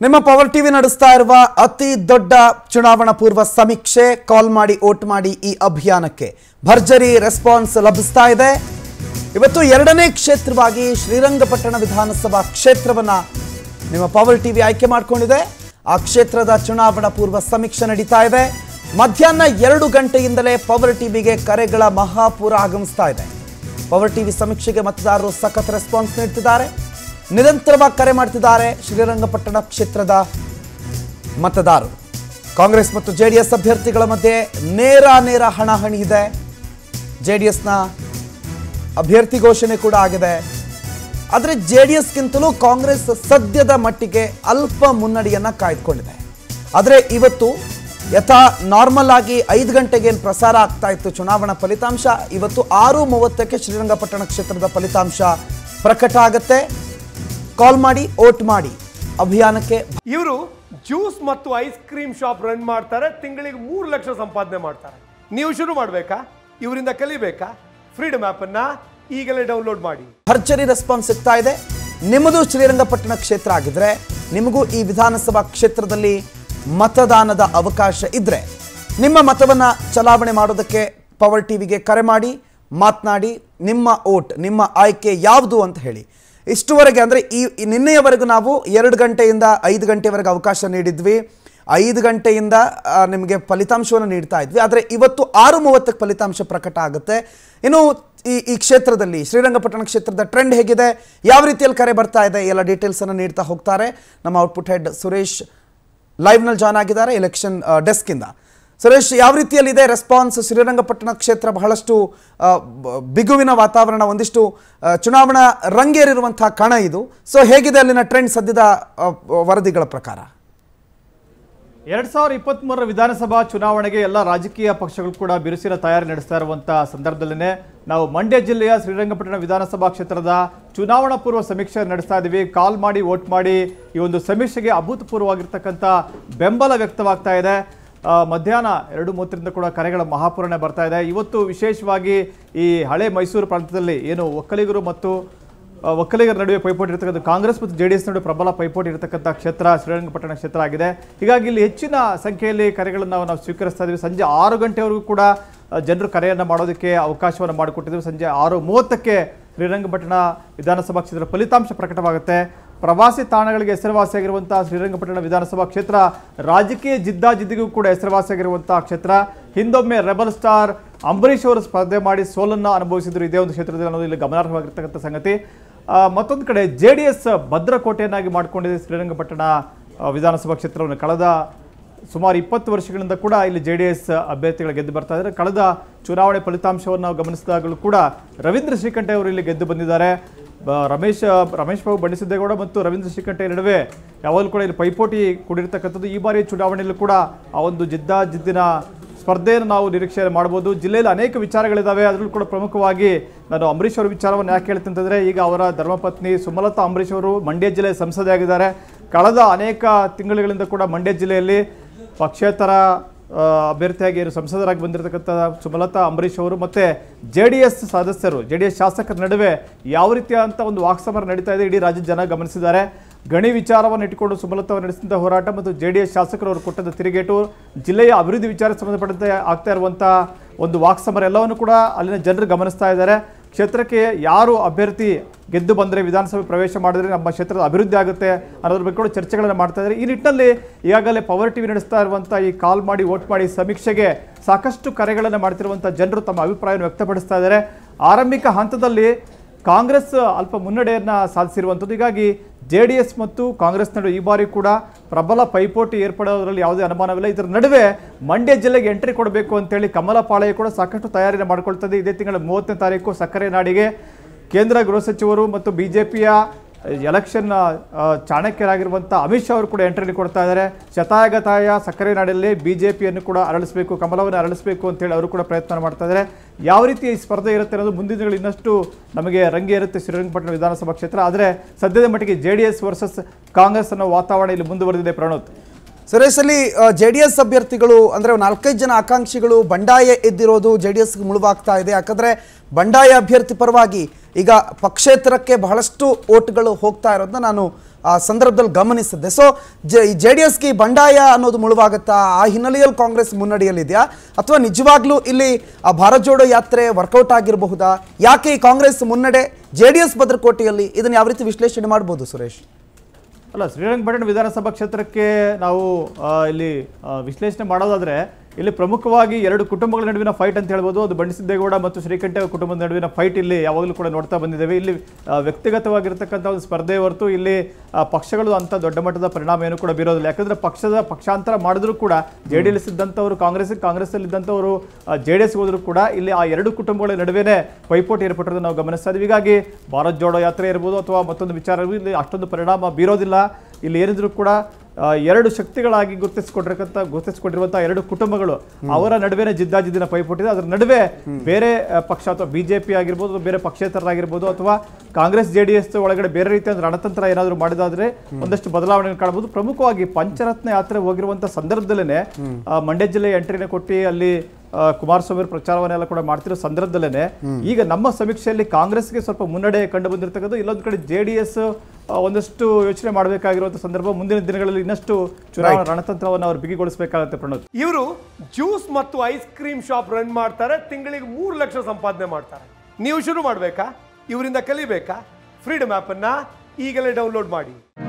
ನಿಮ್ಮ power TV ನಡೆಸ್ತಾ ಇರುವ ಅತಿ ದೊಡ್ಡ ಚುನಾವಣಾ ಪೂರ್ವ ಸಮೀಕ್ಷೆ ಕಾಲ್ ಮಾಡಿ ಓಟ್ ಮಾಡಿ ಈ ಅಭಿಯಾನಕ್ಕೆ ಭರ್ಜರಿ ರೆಸ್ಪಾನ್ಸ್ ಲಭಿಸ್ತಾ ಇದೆ ಇವತ್ತು ಎರಡನೇ ಕ್ಷೇತ್ರವಾಗಿ ಶ್ರೀರಂಗಪಟ್ಟಣ ವಿಧಾನಸಭಾ ಕ್ಷೇತ್ರವನ್ನ ನಿಮ್ಮ ಪವರ್ ಟಿವಿ ಆಯ್ಕೆ ಮಾಡಿಕೊಂಡಿದೆ ಆ ಕ್ಷೇತ್ರದ ಚುನಾವಣಾ ಪೂರ್ವ ಸಮೀಕ್ಷೆ ನಡೀತಾ ಇದೆ ಮಧ್ಯಾಹ್ನ ಎರಡು ಗಂಟೆಯಿಂದಲೇ ಪವರ್ ಟಿವಿಗೆ ಕರೆಗಳ ಮಹಾಪೂರ ಆಗಮಿಸ್ತಾ ಇದೆ ಪವರ್ ಟಿವಿ ಸಮೀಕ್ಷೆಗೆ ಮತದಾರರು ಸಖತ್ ರೆಸ್ಪಾನ್ಸ್ ನೀಡ್ತಿದ್ದಾರೆ ನಿರಂತರವಾಗಿ ಕರೆ ಮಾಡ್ತಿದ್ದಾರೆ ಶ್ರೀರಂಗಪಟ್ಟಣ ಕ್ಷೇತ್ರದ ಮತದಾರರು ಕಾಂಗ್ರೆಸ್ ಮತ್ತು ಜೆ ಡಿ ಎಸ್ ಅಭ್ಯರ್ಥಿಗಳ ಮಧ್ಯೆ ನೇರ ನೇರ ಹಣಾಹಣಿ ಇದೆ ಜೆ ಡಿ ಎಸ್ನ ಅಭ್ಯರ್ಥಿ ಘೋಷಣೆ ಕೂಡ ಆಗಿದೆ ಆದರೆ ಜೆ ಡಿ ಎಸ್ಗಿಂತಲೂ ಕಾಂಗ್ರೆಸ್ ಸದ್ಯದ ಮಟ್ಟಿಗೆ ಅಲ್ಪ ಮುನ್ನಡೆಯನ್ನ ಕಾಯ್ದುಕೊಂಡಿದೆ ಆದರೆ ಇವತ್ತು ಯಥಾ ನಾರ್ಮಲ್ ಆಗಿ ಐದು ಗಂಟೆಗೆ ಏನು ಪ್ರಸಾರ ಆಗ್ತಾ ಇತ್ತು ಚುನಾವಣಾ ಫಲಿತಾಂಶ ಇವತ್ತು ಆರು ಮೂವತ್ತಕ್ಕೆ ಶ್ರೀರಂಗಪಟ್ಟಣ ಕ್ಷೇತ್ರದ ಫಲಿತಾಂಶ ಪ್ರಕಟ ಆಗುತ್ತೆ ಕಾಲ್ ಮಾಡಿ ಓಟ್ ಮಾಡಿ ಅಭಿಯಾನಕ್ಕೆ ಇವರು ಜ್ಯೂಸ್ ಮತ್ತು ಐಸ್ ಕ್ರೀಮ್ ಶಾಪ್ ರನ್ ಮಾಡ್ತಾರೆ ತಿಂಗಳಿಗೆ ಮೂರು ಲಕ್ಷ ಸಂಪಾದನೆ ಮಾಡ್ತಾರೆ ನೀವು ಶುರು ಮಾಡಬೇಕಾ ಇವರಿಂದ ಕಲಿಬೇಕಾ ಫ್ರೀಡಮ್ ಅನ್ನ ಈಗಲೇ ಡೌನ್ಲೋಡ್ ಮಾಡಿ ಭರ್ಜರಿ ರೆಸ್ಪಾನ್ಸ್ ಸಿಗ್ತಾ ಇದೆ ನಿಮ್ಮದು ಶ್ರೀರಂಗಪಟ್ಟಣ ಕ್ಷೇತ್ರ ಆಗಿದ್ರೆ ನಿಮಗೂ ಈ ವಿಧಾನಸಭಾ ಕ್ಷೇತ್ರದಲ್ಲಿ ಮತದಾನದ ಅವಕಾಶ ಇದ್ರೆ ನಿಮ್ಮ ಮತವನ್ನ ಚಲಾವಣೆ ಮಾಡೋದಕ್ಕೆ ಪವರ್ ಟಿವಿಗೆ ಕರೆ ಮಾಡಿ ಮಾತನಾಡಿ ನಿಮ್ಮ ಓಟ್ ನಿಮ್ಮ ಆಯ್ಕೆ ಯಾವುದು ಅಂತ ಹೇಳಿ ಇಷ್ಟುವರೆಗೆ ಅಂದರೆ ಈ ಈ ನಿನ್ನೆಯವರೆಗೂ ನಾವು ಎರಡು ಗಂಟೆಯಿಂದ ಐದು ಗಂಟೆವರೆಗೆ ಅವಕಾಶ ನೀಡಿದ್ವಿ ಐದು ಗಂಟೆಯಿಂದ ಆ, ನಿಮಗೆ ಫಲಿತಾಂಶವನ್ನು ನೀಡ್ತಾ ಇದ್ವಿ ಆದರೆ ಇವತ್ತು ಆರು ಮೂವತ್ತಕ್ಕೆ ಫಲಿತಾಂಶ ಪ್ರಕಟ ಆಗುತ್ತೆ ಇನ್ನು ಈ ಈ ಕ್ಷೇತ್ರದಲ್ಲಿ ಶ್ರೀರಂಗಪಟ್ಟಣ ಕ್ಷೇತ್ರದ ಟ್ರೆಂಡ್ ಹೇಗಿದೆ ಯಾವ ರೀತಿಯಲ್ಲಿ ಕರೆ ಬರ್ತಾ ಇದೆ ಎಲ್ಲ ಡೀಟೇಲ್ಸನ್ನು ನೀಡ್ತಾ ಹೋಗ್ತಾರೆ ನಮ್ಮ ಔಟ್ಪುಟ್ ಹೆಡ್ ಸುರೇಶ್ ಲೈವ್ನಲ್ಲಿ ಜಾಯ್ನ್ ಆಗಿದ್ದಾರೆ ಎಲೆಕ್ಷನ್ ಡೆಸ್ಕಿಂದ ಸುರೇಶ್ ಯಾವ ರೀತಿಯಲ್ಲಿದೆ ರೆಸ್ಪಾನ್ಸ್ ಶ್ರೀರಂಗಪಟ್ಟಣ ಕ್ಷೇತ್ರ ಬಹಳಷ್ಟು ಆ, ಬ- ಬಿಗುವಿನ ವಾತಾವರಣ ಒಂದಿಷ್ಟು ಆ, ಚುನಾವಣಾ ರಂಗೇರಿರುವಂತಹ ಕಣ ಇದು ಸೊ ಹೇಗಿದೆ ಅಲ್ಲಿನ ಟ್ರೆಂಡ್ ಸದ್ಯದ ಆ, ವರದಿಗಳ ಪ್ರಕಾರ ಎರಡ್ ಸಾವಿರದ ಇಪ್ಪತ್ತ್ಮೂರರ ವಿಧಾನಸಭಾ ಚುನಾವಣೆಗೆ ಎಲ್ಲ ರಾಜಕೀಯ ಪಕ್ಷಗಳು ಕೂಡ ಬಿರುಸಿನ ತಯಾರಿ ನಡೆಸ್ತಾ ಇರುವಂತಹ ಸಂದರ್ಭದಲ್ಲೇ ನಾವು ಮಂಡ್ಯ ಜಿಲ್ಲೆಯ ಶ್ರೀರಂಗಪಟ್ಟಣ ವಿಧಾನಸಭಾ ಕ್ಷೇತ್ರದ ಚುನಾವಣಾ ಪೂರ್ವ ಸಮೀಕ್ಷೆ ನಡೆಸ್ತಾ ಇದ್ದೀವಿ ಕಾಲ್ ಮಾಡಿ ವೋಟ್ ಮಾಡಿ ಈ ಒಂದು ಸಮೀಕ್ಷೆಗೆ ಅಭೂತಪೂರ್ವವಾಗಿರ್ತಕ್ಕಂಥ ಬೆಂಬಲ ವ್ಯಕ್ತವಾಗ್ತಾ ಇದೆ ಆ, ಮಧ್ಯಾಹ್ನ ಎರಡು ಮೂವತ್ತರಿಂದ ಕೂಡ ಕರೆಗಳ ಮಹಾಪೂರಣೆ ಬರ್ತಾ ಇದೆ ಇವತ್ತು ವಿಶೇಷವಾಗಿ ಈ ಹಳೆ ಮೈಸೂರು ಪ್ರಾಂತ್ಯದಲ್ಲಿ ಏನು ಒಕ್ಕಲಿಗರು ಮತ್ತು ಆ, ಒಕ್ಕಲಿಗರ ನಡುವೆ ಪೈಪೋಟಿ ಇರತಕ್ಕಂಥ ಕಾಂಗ್ರೆಸ್ ಮತ್ತು ಜೆ ಡಿ ಎಸ್ ನಡುವೆ ಪ್ರಬಲ ಪೈಪೋಟಿ ಇರತಕ್ಕಂಥ ಕ್ಷೇತ್ರ ಶ್ರೀರಂಗಪಟ್ಟಣ ಕ್ಷೇತ್ರ ಆಗಿದೆ ಹೀಗಾಗಿ ಇಲ್ಲಿ ಹೆಚ್ಚಿನ ಸಂಖ್ಯೆಯಲ್ಲಿ ಕರೆಗಳನ್ನು ನಾವು ಸ್ವೀಕರಿಸ್ತಾ ಇದ್ದೀವಿ ಸಂಜೆ ಆರು ಗಂಟೆವರೆಗೂ ಕೂಡ ಆ, ಜನರು ಕರೆಯನ್ನು ಮಾಡೋದಕ್ಕೆ ಅವಕಾಶವನ್ನು ಮಾಡಿಕೊಟ್ಟಿದ್ದೀವಿ ಸಂಜೆ ಆರು ಮೂವತ್ತಕ್ಕೆ ಶ್ರೀರಂಗಪಟ್ಟಣ ವಿಧಾನಸಭಾ ಕ್ಷೇತ್ರ ಫಲಿತಾಂಶ ಪ್ರಕಟವಾಗುತ್ತೆ ಪ್ರವಾಸಿ ತಾಣಗಳಿಗೆ ಹೆಸರುವಾಸಿಯಾಗಿರುವಂತಹ ಶ್ರೀರಂಗಪಟ್ಟಣ ವಿಧಾನಸಭಾ ಕ್ಷೇತ್ರ ರಾಜಕೀಯ ಜಿದ್ದಾಜಿದ್ದಿಗೂ ಕೂಡ ಹೆಸರುವಾಸಿಯಾಗಿರುವಂತಹ ಕ್ಷೇತ್ರ ಹಿಂದೊಮ್ಮೆ ರೆಬಲ್ ಸ್ಟಾರ್ ಅಂಬರೀಷ್ ಅವರು ಸ್ಪರ್ಧೆ ಮಾಡಿ ಸೋಲನ್ನು ಅನುಭವಿಸಿದ್ರು ಇದೇ ಒಂದು ಕ್ಷೇತ್ರದಲ್ಲಿ ಅನ್ನೋದು ಇಲ್ಲಿ ಗಮನಾರ್ಹವಾಗಿರ್ತಕ್ಕಂಥ ಸಂಗತಿ ಆ, ಮತ್ತೊಂದು ಕಡೆ ಜೆ ಡಿ ಎಸ್ ಭದ್ರಕೋಟೆಯನ್ನಾಗಿ ಮಾಡಿಕೊಂಡಿದೆ ಶ್ರೀರಂಗಪಟ್ಟಣ ಆ, ವಿಧಾನಸಭಾ ಕ್ಷೇತ್ರವನ್ನು ಕಳೆದ ಸುಮಾರು ಇಪ್ಪತ್ತು ವರ್ಷಗಳಿಂದ ಕೂಡ ಇಲ್ಲಿ ಜೆ ಡಿ ಎಸ್ ಅಭ್ಯರ್ಥಿಗಳು ಗೆದ್ದು ಬರ್ತಾ ಇದ್ದಾರೆ ಕಳೆದ ಚುನಾವಣೆ ಫಲಿತಾಂಶವನ್ನು ನಾವು ಗಮನಿಸಿದಾಗಲೂ ಕೂಡ ರವೀಂದ್ರ ಶ್ರೀಕಂಠೆ ಅವರು ಇಲ್ಲಿ ಗೆದ್ದು ಬಂದಿದ್ದಾರೆ ಬ- ರಮೇಶ್ ರಮೇಶ್ ಬಾಬು ಬಂಡಿಸಿದ್ದೇಗೌಡ ಮತ್ತು ರವೀಂದ್ರ ಶ್ರೀಕಂಠೆ ನಡುವೆ ಯಾವಾಗಲೂ ಕೂಡ ಇಲ್ಲಿ ಪೈಪೋಟಿ ಕೂಡಿರ್ತಕ್ಕಂಥದ್ದು ಈ ಬಾರಿ ಚುನಾವಣೆಯಲ್ಲೂ ಕೂಡ ಆ ಒಂದು ಜಿದ್ದಾಜಿದ್ದಿನ ಸ್ಪರ್ಧೆಯನ್ನು ನಾವು ನಿರೀಕ್ಷೆ ಮಾಡ್ಬೋದು ಜಿಲ್ಲೆಯಲ್ಲಿ ಅನೇಕ ವಿಚಾರಗಳಿದ್ದಾವೆ ಅದರಲ್ಲೂ ಕೂಡ ಪ್ರಮುಖವಾಗಿ ನಾನು ಅಂಬರೀಷ್ ಅವರ ವಿಚಾರವನ್ನು ಯಾಕೆ ಹೇಳ್ತೀನಿ ಅಂತಂದರೆ ಈಗ ಅವರ ಧರ್ಮಪತ್ನಿ ಸುಮಲತಾ ಅಂಬರೀಷ್ ಅವರು ಮಂಡ್ಯ ಜಿಲ್ಲೆ ಸಂಸದೆ ಆಗಿದ್ದಾರೆ ಕಳೆದ ಅನೇಕ ತಿಂಗಳುಗಳಿಂದ ಕೂಡ ಮಂಡ್ಯ ಜಿಲ್ಲೆಯಲ್ಲಿ ಪಕ್ಷೇತರ ಆ, ಅಭ್ಯರ್ಥಿಯಾಗಿ ಏನು ಸಂಸದರಾಗಿ ಬಂದಿರತಕ್ಕಂಥ ಸುಮಲತಾ ಅಂಬರೀಷ್ ಅವರು ಮತ್ತೆ ಜೆ ಡಿ ಎಸ್ ಸದಸ್ಯರು ಜೆ ಡಿ ಎಸ್ ಶಾಸಕರ ನಡುವೆ ಯಾವ ರೀತಿಯಾದಂಥ ಒಂದು ವಾಕ್ಸಮರ ನಡೀತಾ ಇದೆ ಇಡೀ ರಾಜ್ಯದ ಜನ ಗಮನಿಸಿದ್ದಾರೆ ಗಣಿ ವಿಚಾರವನ್ನು ಇಟ್ಟುಕೊಂಡು ಸುಮಲತಾ ಅವರು ನಡೆಸಿದ ಹೋರಾಟ ಮತ್ತು ಜೆ ಡಿ ಎಸ್ ಶಾಸಕರು ಅವರು ಕೊಟ್ಟದ ತಿರುಗೇಟು ಜಿಲ್ಲೆಯ ಅಭಿವೃದ್ಧಿ ವಿಚಾರಕ್ಕೆ ಸಂಬಂಧಪಟ್ಟಂತೆ ಆಗ್ತಾ ಇರುವಂಥ ಒಂದು ವಾಕ್ಸಮರ ಎಲ್ಲವನ್ನು ಕೂಡ ಅಲ್ಲಿನ ಜನರು ಗಮನಿಸ್ತಾ ಇದ್ದಾರೆ ಕ್ಷೇತ್ರಕ್ಕೆ ಯಾರು ಅಭ್ಯರ್ಥಿ ಗೆದ್ದು ಬಂದರೆ ವಿಧಾನಸಭೆ ಪ್ರವೇಶ ಮಾಡಿದ್ರೆ ನಮ್ಮ ಕ್ಷೇತ್ರದ ಅಭಿವೃದ್ಧಿ ಆಗುತ್ತೆ ಅನ್ನೋದ್ರ ಬಗ್ಗೆ ಕೂಡ ಚರ್ಚೆಗಳನ್ನು ಮಾಡ್ತಾ ಇದ್ದಾರೆ ಈ ನಿಟ್ಟಿನಲ್ಲಿ ಈಗಾಗಲೇ ಪವರ್ ಟಿವಿ ನಡೆಸ್ತಾ ಇರುವಂಥ ಈ ಕಾಲ್ ಮಾಡಿ ವೋಟ್ ಮಾಡಿ ಸಮೀಕ್ಷೆಗೆ ಸಾಕಷ್ಟು ಕರೆಗಳನ್ನು ಮಾಡ್ತಿರುವಂಥ ಜನರು ತಮ್ಮ ಅಭಿಪ್ರಾಯವನ್ನು ವ್ಯಕ್ತಪಡಿಸ್ತಾ ಇದ್ದಾರೆ ಆರಂಭಿಕ ಹಂತದಲ್ಲಿ ಕಾಂಗ್ರೆಸ್ ಅಲ್ಪ ಮುನ್ನಡೆಯನ್ನು ಸಾಧಿಸಿರುವಂಥದ್ದು ಹೀಗಾಗಿ ಜೆ ಡಿ ಎಸ್ ಮತ್ತು ಕಾಂಗ್ರೆಸ್ ನಡುವೆ ಈ ಬಾರಿ ಕೂಡ ಪ್ರಬಲ ಪೈಪೋಟಿ ಏರ್ಪಡೋದ್ರಲ್ಲಿ ಯಾವುದೇ ಅನುಮಾನವಿಲ್ಲ ಇದರ ನಡುವೆ ಮಂಡ್ಯ ಜಿಲ್ಲೆಗೆ ಎಂಟ್ರಿ ಕೊಡಬೇಕು ಅಂತೇಳಿ ಕಮಲ ಪಾಳೆಯ ಕೂಡ ಸಾಕಷ್ಟು ತಯಾರಿಯನ್ನು ಮಾಡ್ಕೊಳ್ತದೆ ಇದೇ ತಿಂಗಳ ಮೂವತ್ತನೇ ತಾರೀಕು ಸಕ್ಕರೆ ನಾಡಿಗೆ ಕೇಂದ್ರ ಗೃಹ ಸಚಿವರು ಮತ್ತು ಬಿ ಜೆ ಪಿಯ ಎಲೆಕ್ಷನ್ ಆ, ಚಾಣಕ್ಯರಾಗಿರುವಂಥ ಅಮಿತ್ ಶಾ ಅವರು ಕೂಡ ಎಂಟ್ರಿ ಕೊಡ್ತಾ ಇದ್ದಾರೆ ಶತಾಯಗತಾಯ ಸಕ್ಕರೆ ನಾಡಲ್ಲಿ ಬಿ ಜೆ ಪಿಯನ್ನು ಕೂಡ ಅರಳಿಸಬೇಕು ಕಮಲವನ್ನು ಅರಳಿಸಬೇಕು ಅಂತೇಳಿ ಅವರು ಕೂಡ ಪ್ರಯತ್ನ ಮಾಡ್ತಾ ಇದ್ದಾರೆ ಯಾವ ರೀತಿ ಈ ಸ್ಪರ್ಧೆ ಇರುತ್ತೆ ಅನ್ನೋದು ಮುಂದಿನ ದಿನಗಳು ಇನ್ನಷ್ಟು ನಮಗೆ ರಂಗೇರುತ್ತೆ ಶ್ರೀರಂಗಪಟ್ಟಣ ವಿಧಾನಸಭಾ ಕ್ಷೇತ್ರ ಆದರೆ ಸದ್ಯದ ಮಟ್ಟಿಗೆ J D S versus Congress ಅನ್ನೋ ವಾತಾವರಣ ಇಲ್ಲಿ ಮುಂದುವರೆದಿದೆ ಪ್ರಣೋತ್ ಸುರೇಶ್ ಅಲ್ಲಿ ಜೆ ಡಿ ಎಸ್ ಅಭ್ಯರ್ಥಿಗಳು ಅಂದ್ರೆ ಒಂದು ನಾಲ್ಕೈದು ಜನ ಆಕಾಂಕ್ಷಿಗಳು ಬಂಡಾಯ ಎದ್ದಿರೋದು ಜೆ ಡಿ ಎಸ್ಗೆ ಮುಳುವಾಗ್ತಾ ಇದೆ ಯಾಕಂದ್ರೆ ಬಂಡಾಯ ಅಭ್ಯರ್ಥಿ ಪರವಾಗಿ ಈಗ ಪಕ್ಷೇತರಕ್ಕೆ ಬಹಳಷ್ಟು ಓಟ್ಗಳು ಹೋಗ್ತಾ ಇರೋದನ್ನ ನಾನು ಆ ಸಂದರ್ಭದಲ್ಲಿ ಗಮನಿಸಿದ್ದೆ ಸೊ ಜೆ ಡಿ ಎಸ್ಗೆ ಬಂಡಾಯ ಅನ್ನೋದು ಮುಳುವಾಗುತ್ತಾ ಆ ಹಿನ್ನೆಲೆಯಲ್ಲಿ ಕಾಂಗ್ರೆಸ್ ಮುನ್ನಡೆಯಲ್ಲಿದೆಯಾ ಅಥವಾ ನಿಜವಾಗ್ಲೂ ಇಲ್ಲಿ ಆ ಭಾರತ್ ಜೋಡೋ ಯಾತ್ರೆ ವರ್ಕೌಟ್ ಆಗಿರಬಹುದಾ ಯಾಕೆ ಈ ಕಾಂಗ್ರೆಸ್ ಮುನ್ನಡೆ ಜೆ ಡಿ ಎಸ್ ಭದ್ರಕೋಟೆಯಲ್ಲಿ ಇದನ್ನು ಯಾವ ರೀತಿ ವಿಶ್ಲೇಷಣೆ ಮಾಡ್ಬೋದು ಸುರೇಶ್ ಅಲ್ಲ ಶ್ರೀರಂಗಪಟ್ಟಣ ವಿಧಾನಸಭಾ ಕ್ಷೇತ್ರಕ್ಕೆ ನಾವು ಆ, ಇಲ್ಲಿ ಆ, ವಿಶ್ಲೇಷಣೆ ಮಾಡೋದಾದ್ರೆ ಇಲ್ಲಿ ಪ್ರಮುಖವಾಗಿ ಎರಡು ಕುಟುಂಬಗಳ ನಡುವಿನ ಫೈಟ್ ಅಂತ ಹೇಳ್ಬೋದು ಅದು ಬಂಡಿಸಿದ್ದೇಗೌಡ ಮತ್ತು ಶ್ರೀಕಂಠ ಕುಟುಂಬದ ನಡುವಿನ ಫೈಟ್ ಇಲ್ಲಿ ಯಾವಾಗಲೂ ಕೂಡ ನೋಡ್ತಾ ಬಂದಿದ್ದೇವೆ ಇಲ್ಲಿ ಆ, ವ್ಯಕ್ತಿಗತವಾಗಿರ್ತಕ್ಕಂಥ ಒಂದು ಸ್ಪರ್ಧೆ ಹೊರತು ಇಲ್ಲಿ ಆ, ಪಕ್ಷಗಳು ಅಂತ ದೊಡ್ಡ ಮಟ್ಟದ ಪರಿಣಾಮ ಏನು ಕೂಡ ಬೀರೋದಿಲ್ಲ ಯಾಕಂದ್ರೆ ಪಕ್ಷದ ಪಕ್ಷಾಂತರ ಮಾಡಿದ್ರು ಕೂಡ ಜೆ ಡಿ ಎಸ್ ಇದ್ದಂಥವ್ರು ಕಾಂಗ್ರೆಸ್ ಕಾಂಗ್ರೆಸ್ ಅಲ್ಲಿ ಇದ್ದಂಥವರು ಜೆ ಡಿ ಎಸ್ ಹೋದ್ರು ಕೂಡ ಇಲ್ಲಿ ಆ ಎರಡು ಕುಟುಂಬಗಳ ನಡುವೆನೇ ಪೈಪೋಟಿ ಏರ್ಪಟ್ಟಿರೋದನ್ನ ನಾವು ಗಮನಿಸ್ತಾ ಇದ್ದೀವಿ ಹೀಗಾಗಿ ಭಾರತ್ ಜೋಡೋ ಯಾತ್ರೆ ಇರ್ಬೋದು ಅಥವಾ ಮತ್ತೊಂದು ವಿಚಾರ ಇರ್ಬೋದು, ಇಲ್ಲಿ ಅಷ್ಟೊಂದು ಪರಿಣಾಮ ಬೀರೋದಿಲ್ಲ ಇಲ್ಲಿ ಏನಿದ್ರು ಕೂಡ ಆ, ಎರಡು ಶಕ್ತಿಗಳಾಗಿ ಗುರುತಿಸಿಕೊಂಡಿರತಕ್ಕಂಥ ಗುರುತಿಸಿಕೊಂಡಿರುವಂತಹ ಎರಡು ಕುಟುಂಬಗಳು ಅವರ ನಡುವೆನೇ ಜಿದ್ದಾಜಿದ್ದಿನ ಪೈಪೋಟಿ ಇದೆ ಅದರ ನಡುವೆ ಬೇರೆ ಆ, ಪಕ್ಷ ಅಥವಾ ಬಿಜೆಪಿ ಆಗಿರ್ಬೋದು ಅಥವಾ ಬೇರೆ ಪಕ್ಷೇತರರಾಗಿರ್ಬೋದು ಅಥವಾ ಕಾಂಗ್ರೆಸ್ ಜೆ ಡಿ ಎಸ್ ಒಳಗಡೆ ಬೇರೆ ರೀತಿಯ ಒಂದು ರಣತಂತ್ರ ಏನಾದರೂ ಮಾಡಿದಾದ್ರೆ ಒಂದಷ್ಟು ಬದಲಾವಣೆ ಕಾಣಬಹುದು ಪ್ರಮುಖವಾಗಿ ಪಂಚರತ್ನ ಯಾತ್ರೆ ಹೋಗಿರುವಂತಹ ಸಂದರ್ಭದಲ್ಲೇ ಮಂಡ್ಯ ಜಿಲ್ಲೆ ಎಂಟ್ರಿನ ಕೊಟ್ಟು ಅಲ್ಲಿ ಆ, ಕುಮಾರಸ್ವಾಮಿ ಅವರು ಪ್ರಚಾರವನ್ನೆಲ್ಲ ಕೂಡ ಮಾಡ್ತಿರೋ ಸಂದರ್ಭದಲ್ಲೇ ಈಗ ನಮ್ಮ ಸಮೀಕ್ಷೆಯಲ್ಲಿ ಕಾಂಗ್ರೆಸ್ಗೆ ಸ್ವಲ್ಪ ಮುನ್ನಡೆ ಕಂಡು ಬಂದಿರತಕ್ಕದ್ದು ಇಲ್ಲೊಂದು ಕಡೆ ಜೆ ಡಿ ಎಸ್ ಒಂದಷ್ಟು ಯೋಚನೆ ಮಾಡಬೇಕಾಗಿರುವಂತಹ ಸಂದರ್ಭ ಮುಂದಿನ ದಿನಗಳಲ್ಲಿ ಇನ್ನಷ್ಟು ಚುನಾವಣಾ ರಣತಂತ್ರವನ್ನು ಅವರು ಬಿಗಿಗೊಳಿಸಬೇಕಾಗುತ್ತೆ ಪ್ರಣೋದ್ ಇವರು ಜ್ಯೂಸ್ ಮತ್ತು ಐಸ್ ಕ್ರೀಮ್ ಶಾಪ್ ರನ್ ಮಾಡ್ತಾರೆ ತಿಂಗಳಿಗೆ ಮೂರು ಲಕ್ಷ ಸಂಪಾದನೆ ಮಾಡ್ತಾರೆ ನೀವು ಶುರು ಮಾಡಬೇಕಾ ಇವರಿಂದ ಕಲಿಬೇಕಾ ಫ್ರೀಡಮ್ ಆ್ಯಪನ್ನು ಈಗಲೇ ಡೌನ್ಲೋಡ್ ಮಾಡಿ